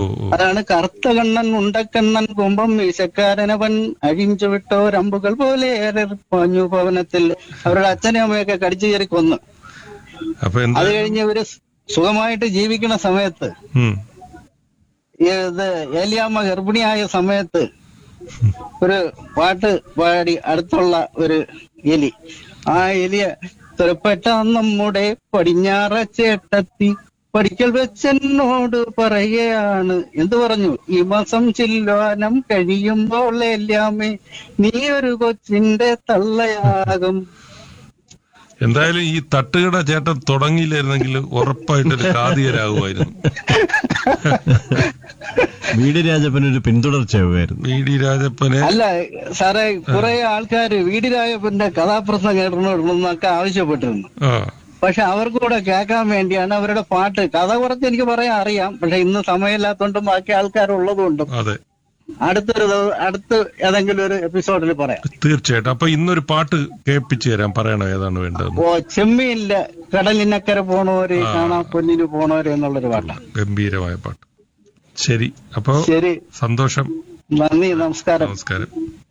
ഓ അതാണ് കറുത്ത കണ്ണൻ ഉണ്ടക്കണ്ണൻ കുമ്പം വീശക്കാരനവൻ അഴിഞ്ചു വിട്ടോരമ്പുകൾ പോലെ ഏറെ പാഞ്ഞു ഭവനത്തിൽ അവരുടെ അച്ഛനും അമ്മയൊക്കെ കടിച്ചു കയറി കൊന്നു അപ്പൊ എന്താ അത് കഴിഞ്ഞ് ഇവര് സുഖമായിട്ട് ജീവിക്കുന്ന സമയത്ത് ഉം. ഇത് ഏലിയാമ്മ ഗർഭിണിയായ സമയത്ത് ഒരു പാട്ട് പാടി അടുത്തുള്ള ഒരു എലി ആ എലിയ തുറപ്പെട്ട നമ്മുടെ പടിഞ്ഞാറ ചേട്ടത്തി പഠിക്കൽ വെച്ചെന്നോട് പറയുകയാണ് എന്ത് പറഞ്ഞു ഈ മാസം ചില്ലുവാനം കഴിയുമ്പോൾ എല്ലാമേ നീ ഒരു കൊച്ചിന്റെ തള്ളയാകും എന്തായാലും ഈ തട്ടുകട ചേട്ടൻ തുടങ്ങിയില്ലായിരുന്നെങ്കിൽ ഉറപ്പായിട്ടൊരു കാതികരാകുമായിരുന്നു വീട് രാജപ്പൻ ഒരു പിന്തുടർച്ചയാവുമായിരുന്നു വി ഡി രാജപ്പനെ അല്ല സാറേ കുറെ ആൾക്കാര് വീടിരായപ്പന്റെ കഥാപ്രസംഗം ഇടണമെന്നൊക്കെ ആവശ്യപ്പെട്ടിരുന്നു ആ പക്ഷെ അവർക്ക് കൂടെ കേൾക്കാൻ വേണ്ടിയാണ് അവരുടെ പാട്ട് കഥ കുറച്ച് എനിക്ക് പറയാൻ അറിയാം പക്ഷെ ഇന്ന് സമയമില്ലാത്തോണ്ടും ബാക്കി ആൾക്കാരുള്ളതുകൊണ്ടും അതെ അടുത്തൊരു ദിവ- അടുത്ത് ഏതെങ്കിലും ഒരു എപ്പിസോഡിൽ പറയാം തീർച്ചയായിട്ടും അപ്പൊ ഇന്നൊരു പാട്ട് കേൾപ്പിച്ചു തരാൻ പറയണോ ഏതാണ് വേണ്ടതെന്ന് ഓ ചെമ്മീനില്ല കടലിനക്കര പോണവര് കാണാ പൊന്നിന് പോണവര് എന്നുള്ളൊരു പാട്ടാണ് ഗംഭീരമായ പാട്ട് ശരി അപ്പോ ശരി സന്തോഷം നന്ദി നമസ്കാരം നമസ്കാരം